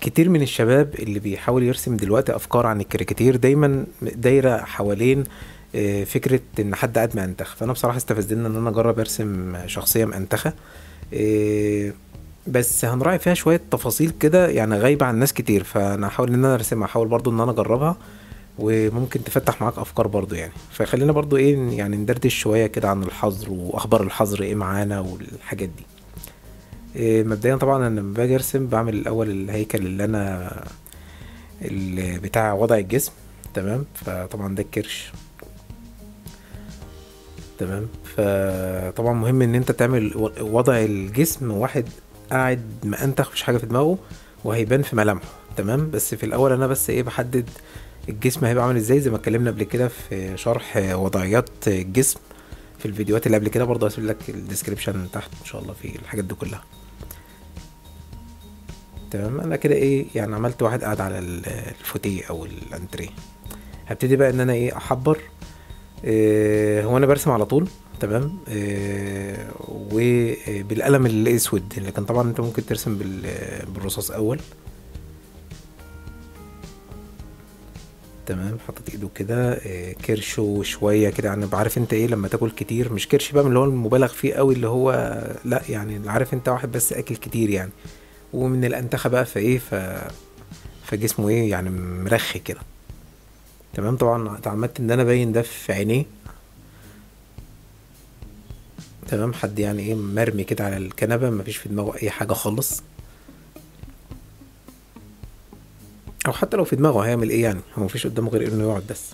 كتير من الشباب اللي بيحاول يرسم دلوقتي افكار عن الكاريكاتير دايما دايره حوالين آه، فكره ان حد قاعد مأنتخ فانا بصراحه استفزني ان انا اجرب ارسم شخصيه مأنتخه آه، بس هنراعي فيها شويه تفاصيل كده يعني غايبه عن ناس كتير فانا هحاول ان انا ارسمها هحاول برضو ان انا اجربها وممكن تفتح معاك افكار برضو يعني فخلينا برضو ايه يعني ندردش شويه كده عن الحظر واخبار الحظر ايه معانا والحاجات دي إيه، مبدئيا طبعا انا لما باجي ارسم بعمل الاول الهيكل اللي انا اللي بتاع وضع الجسم تمام فطبعا ده الكرش تمام فطبعا مهم ان انت تعمل و- وضع الجسم واحد قاعد مأنتخ مفيش حاجه في دماغه وهيبان في ملامحه تمام بس في الاول انا بس ايه بحدد الجسم هيبقى عامل ازاي زي ما اتكلمنا قبل كده في شرح وضعيات الجسم في الفيديوهات اللي قبل كده برضه هسيب لك الديسكريبشن تحت ان شاء الله في الحاجات دي كلها تمام انا كده ايه يعني عملت واحد قاعد على ال- الفوتيه او الانتريه هبتدي بقى ان انا ايه احبر إيه هو انا برسم على طول تمام إيه وبالقلم الاسود لكن طبعا انت ممكن ترسم بال- بالرصاص اول تمام حطيت ايده كده إيه، كرشه شويه كده يعني بعرف انت ايه لما تاكل كتير مش كرش بقى من اللي هو المبالغ فيه قوي اللي هو لا يعني عارف انت واحد بس اكل كتير يعني ومن الانتخه بقى فايه ف فجسمه ايه يعني مرخي كده تمام طبعا اتعمدت ان انا ابين ده في عينيه تمام حد يعني ايه مرمي كده على الكنبه مفيش في دماغه اي حاجه خالص او حتى لو في دماغه هيعمل ايه يعني هو مفيش قدامه غير انه يقعد بس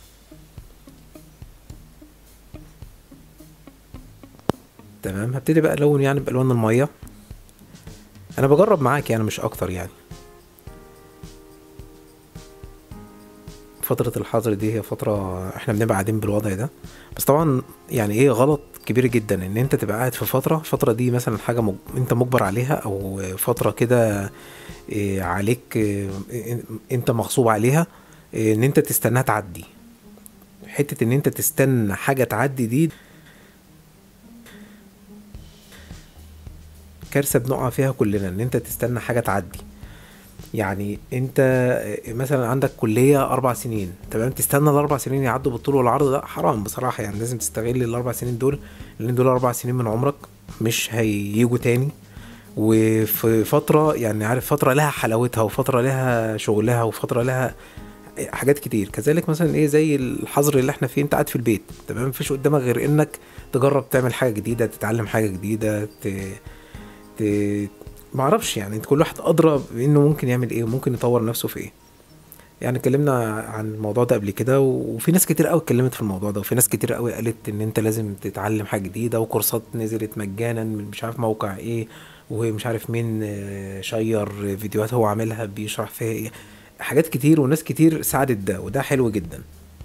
تمام هبتدي بقى الون يعني بالوان الميه انا بجرب معاك يعني مش اكتر يعني فترة الحظر دي هي فترة احنا بنبقى قاعدين بالوضع ده بس طبعا يعني ايه غلط كبير جدا ان انت تبقى قاعد في فترة الفترة دي مثلا حاجة مج... انت مجبر عليها او فترة كده إيه عليك إيه انت مغصوب عليها إيه ان انت تستناها تعدي حتة ان انت تستنى حاجة تعدي دي كارثة بنقع فيها كلنا ان انت تستنى حاجة تعدي يعني انت مثلا عندك كلية اربع سنين تمام تستنى الاربع سنين يعدوا بالطول والعرض ده حرام بصراحة يعني لازم تستغل الاربع سنين دول لان دول اربع سنين من عمرك مش هيجوا تاني وفي فترة يعني عارف فترة لها حلاوتها وفترة لها شغلها وفترة لها حاجات كتير كذلك مثلا ايه زي الحظر اللي احنا فيه انت قاعد في البيت تمام مفيش قدامك غير انك تجرب تعمل حاجة جديدة تتعلم حاجة جديدة ت... ت... معرفش يعني انت كل واحد ادرى بانه ممكن يعمل ايه وممكن يطور نفسه في ايه يعني اتكلمنا عن الموضوع ده قبل كده وفي ناس كتير قوي اتكلمت في الموضوع ده وفي ناس كتير قوي قالت ان انت لازم تتعلم حاجه جديده وكورسات نزلت مجانا من مش عارف موقع ايه ومش عارف مين آه، شير فيديوهات هو عاملها بيشرح فيها ايه حاجات كتير وناس كتير ساعدت ده وده حلو جدا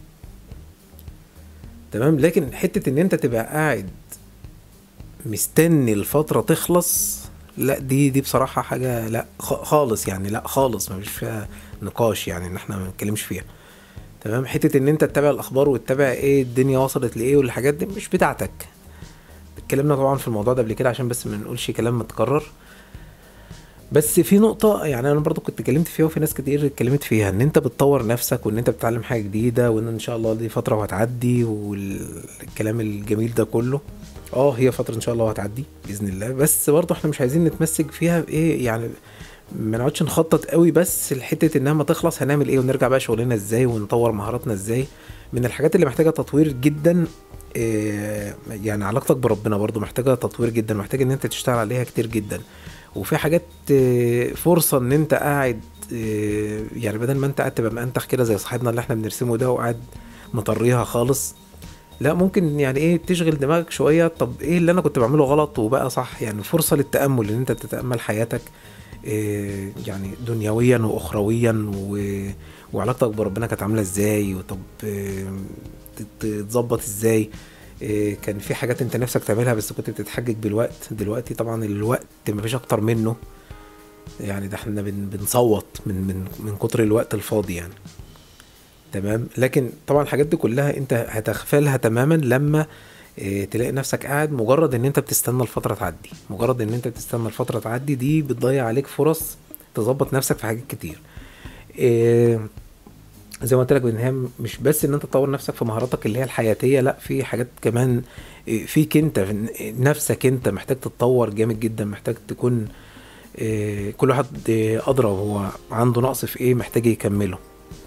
تمام لكن حته ان انت تبقى قاعد مستني الفتره تخلص لا دي دي بصراحه حاجه لا خ- خالص يعني لا خالص ما فيش فيها نقاش يعني ان احنا ما نتكلمش فيها تمام حته ان انت تتابع الاخبار وتتابع ايه الدنيا وصلت لايه والحاجات دي مش بتاعتك اتكلمنا طبعا في الموضوع ده قبل كده عشان بس ما نقولش كلام متكرر بس في نقطة يعني أنا برضو كنت اتكلمت فيها وفي ناس كتير اتكلمت فيها إن أنت بتطور نفسك وإن أنت بتتعلم حاجة جديدة وإن إن شاء الله دي فترة وهتعدي والكلام الجميل ده كله اه هي فترة إن شاء الله وهتعدي بإذن الله بس برضو إحنا مش عايزين نتمسك فيها بإيه يعني ما نقعدش نخطط قوي بس لحتة إنها ما تخلص هنعمل إيه ونرجع بقى شغلنا إزاي ونطور مهاراتنا إزاي من الحاجات اللي محتاجة تطوير جدا إيه، يعني علاقتك بربنا برضو محتاجة تطوير جدا محتاج ان انت تشتغل عليها كتير جدا وفي حاجات إيه، فرصة ان انت قاعد إيه، يعني بدل ما انت قاعد تبقى مأنتخ كده زي صاحبنا اللي احنا بنرسمه ده وقاعد مطريها خالص لا ممكن يعني ايه تشغل دماغك شوية طب ايه اللي انا كنت بعمله غلط وبقى صح يعني فرصة للتأمل ان انت تتأمل حياتك إيه، يعني دنيويا واخرويا و... وعلاقتك بربنا كانت عامله ازاي وطب إيه، تت- تتظبط ازاي إيه، كان في حاجات انت نفسك تعملها بس كنت بتتحجج بالوقت دلوقتي طبعا الوقت مفيش اكتر منه يعني ده احنا بن بنصوت من من من كتر الوقت الفاضي يعني تمام لكن طبعا الحاجات دي كلها انت هتغفلها تماما لما إيه، تلاقي نفسك قاعد مجرد ان انت بتستنى الفترة تعدي مجرد ان انت بتستنى الفترة تعدي دي بتضيع عليك فرص تظبط نفسك في حاجات كتير إيه زي ما قلت لك ان هي مش بس ان انت تطور نفسك في مهاراتك اللي هي الحياتيه لا في حاجات كمان إيه، فيك انت في نفسك انت محتاج تتطور جامد جدا محتاج تكون إيه، كل واحد إيه، ادرى هو عنده نقص في ايه محتاج يكمله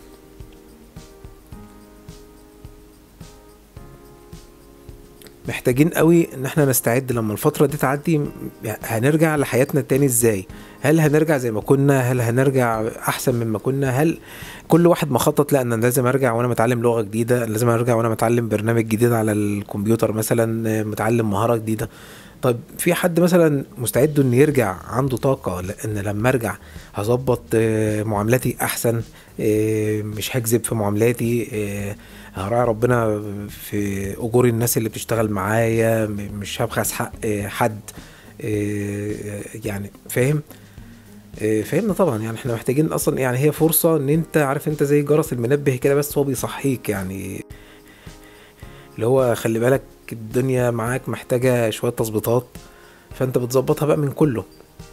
محتاجين قوي ان احنا نستعد لما الفترة دي تعدي م- يعني هنرجع لحياتنا تاني ازاي هل هنرجع زي ما كنا هل هنرجع احسن مما كنا هل كل واحد مخطط لا انا لازم ارجع وانا متعلم لغة جديدة لازم ارجع وانا متعلم برنامج جديد على الكمبيوتر مثلا آه، متعلم مهارة جديدة طيب في حد مثلا مستعد انه يرجع عنده طاقة لان لما ارجع هظبط آه، معاملاتي احسن آه، مش هكذب في معاملاتي آه، هراعي ربنا في اجور الناس اللي بتشتغل معايا م- مش هبخس حق آه، حد آه، يعني فاهم آه، فاهمنا طبعا يعني احنا محتاجين اصلا يعني هي فرصة ان انت عارف انت زي جرس المنبه كده بس هو بيصحيك يعني اللي هو خلي بالك الدنيا معاك محتاجة شوية تظبيطات فانت بتظبطها بقى من كله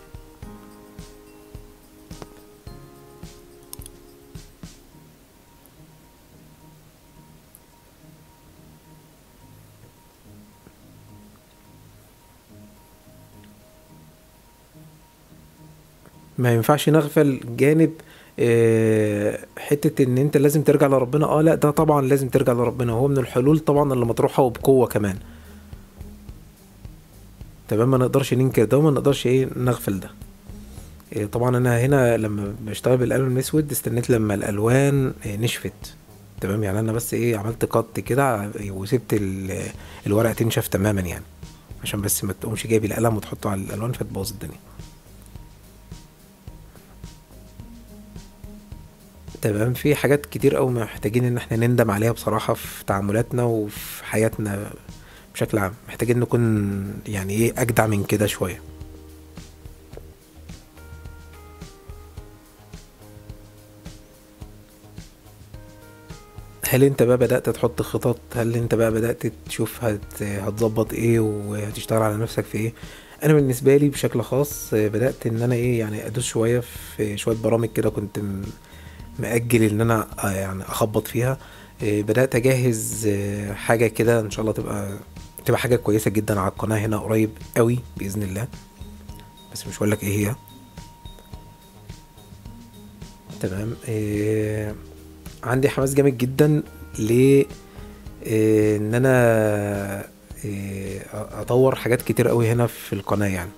ما ينفعش نغفل جانب آه، حتة ان انت لازم ترجع لربنا اه لا ده طبعا لازم ترجع لربنا هو من الحلول طبعا اللي مطروحة وبقوة كمان تمام ما نقدرش ننكر ده وما نقدرش ايه نغفل ده إيه، طبعا انا هنا لما بشتغل بالقلم الاسود استنيت لما الالوان إيه، نشفت تمام يعني انا بس ايه عملت قط كده وسبت ال- الورق تنشف تماما يعني عشان بس ما تقومش جايب القلم وتحطه على الالوان فتبوظ الدنيا تمام في حاجات كتير قوي محتاجين ان احنا نندم عليها بصراحة في تعاملاتنا وفي حياتنا بشكل عام محتاجين نكون يعني ايه اجدع من كده شوية هل انت بقى بدأت تحط خطط هل انت بقى بدأت تشوف هت... هتظبط ايه وهتشتغل على نفسك في ايه انا بالنسبة لي بشكل خاص آه، بدأت ان انا ايه يعني ادوس شوية في شوية برامج كده كنت م- مأجل ان انا آه، يعني اخبط فيها آه، بدأت اجهز آه، حاجة كده ان شاء الله تبقى تبقى حاجة كويسة جدا على القناة هنا قريب قوي بإذن الله بس مش هقول لك ايه هي تمام آه، عندي حماس جامد جدا ل آه، ان انا آه، اطور حاجات كتير قوي هنا في القناة يعني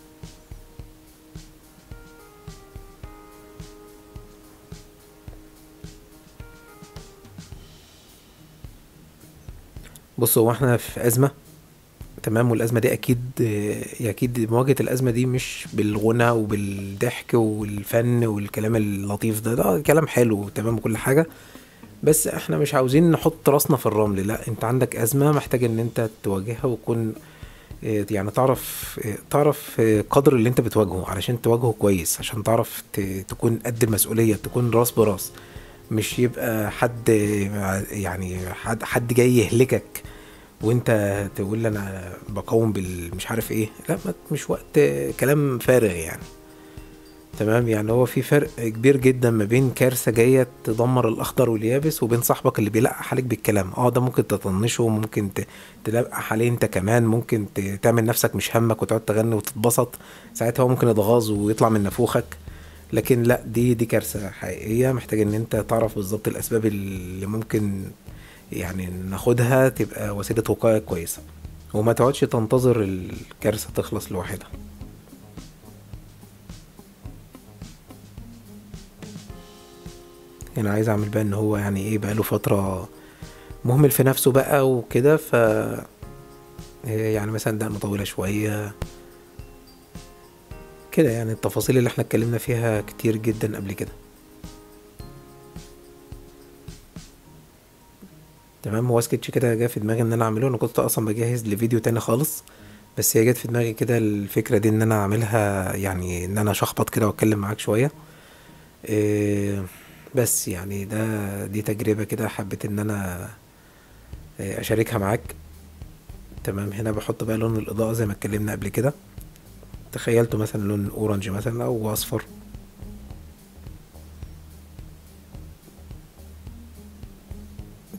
بص هو احنا في أزمة تمام والأزمة دي أكيد آه، أكيد مواجهة الأزمة دي مش بالغنى وبالضحك والفن والكلام اللطيف ده ده كلام حلو تمام وكل حاجة بس احنا مش عاوزين نحط راسنا في الرمل لا انت عندك أزمة محتاج ان انت تواجهها وتكون آه، يعني تعرف آه، تعرف آه، قدر اللي انت بتواجهه علشان تواجهه كويس عشان تعرف ت- تكون قد المسؤولية تكون راس براس مش يبقى حد آه، يعني حد حد جاي يهلكك وانت تقول لي انا بقاوم بال مش عارف ايه لا ما مش وقت كلام فارغ يعني تمام يعني هو في فرق كبير جدا ما بين كارثة جاية تدمر الأخضر واليابس وبين صاحبك اللي بيلقح عليك بالكلام اه ده ممكن تطنشه ممكن ت- تلقح عليه انت كمان ممكن ت- تعمل نفسك مش همك وتقعد تغني وتتبسط ساعتها هو ممكن يتغاظ ويطلع من نافوخك لكن لا دي دي كارثة حقيقية محتاج ان انت تعرف بالظبط الأسباب اللي ممكن يعني ناخدها تبقى وسيلة وقاية كويسة وما تقعدش تنتظر الكارثة تخلص لوحدها يعني عايز اعمل بقى ان هو يعني ايه بقى له فترة مهمل في نفسه بقى وكده ف يعني مثلا دقن طويلة شوية كده يعني التفاصيل اللي احنا اتكلمنا فيها كتير جدا قبل كده تمام هو سكتش كده جه في دماغي ان انا اعمله انا كنت اصلا بجهز لفيديو تاني خالص بس هي جت في دماغي كده الفكرة دي ان انا اعملها يعني ان انا اشخبط كده واتكلم معاك شوية إيه بس يعني ده دي تجربة كده حبيت ان انا إيه، اشاركها معاك تمام هنا بحط بقى لون الاضاءة زي ما اتكلمنا قبل كده تخيلته مثلا لون اورنج مثلا او اصفر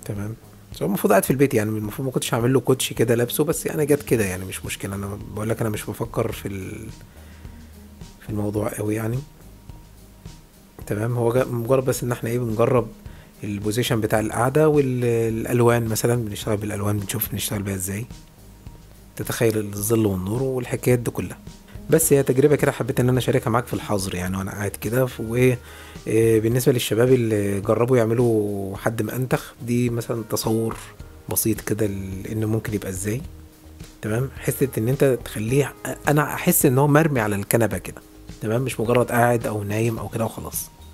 تمام بس هو المفروض قاعد في البيت يعني المفروض ما كنتش هعمل له كوتشي كده لابسه بس انا جت كده يعني مش مشكله انا بقول لك انا مش بفكر في ال... في الموضوع قوي يعني تمام هو جا- مجرد بس ان احنا ايه بنجرب البوزيشن بتاع القعده والالوان مثلا بنشتغل بالالوان بنشوف بنشتغل بيها ازاي تتخيل الظل والنور والحكايات دي كلها بس هي تجربة كده حبيت ان انا اشاركها معاك في الحظر يعني وانا قاعد كده ف- و إيه، بالنسبة للشباب اللي جربوا يعملوا حد مأنتخ دي مثلا تصور بسيط كده ل- انه ممكن يبقى ازاي تمام حته ان انت تخليه انا احس ان هو مرمي على الكنبه كده تمام مش مجرد قاعد او نايم او كده وخلاص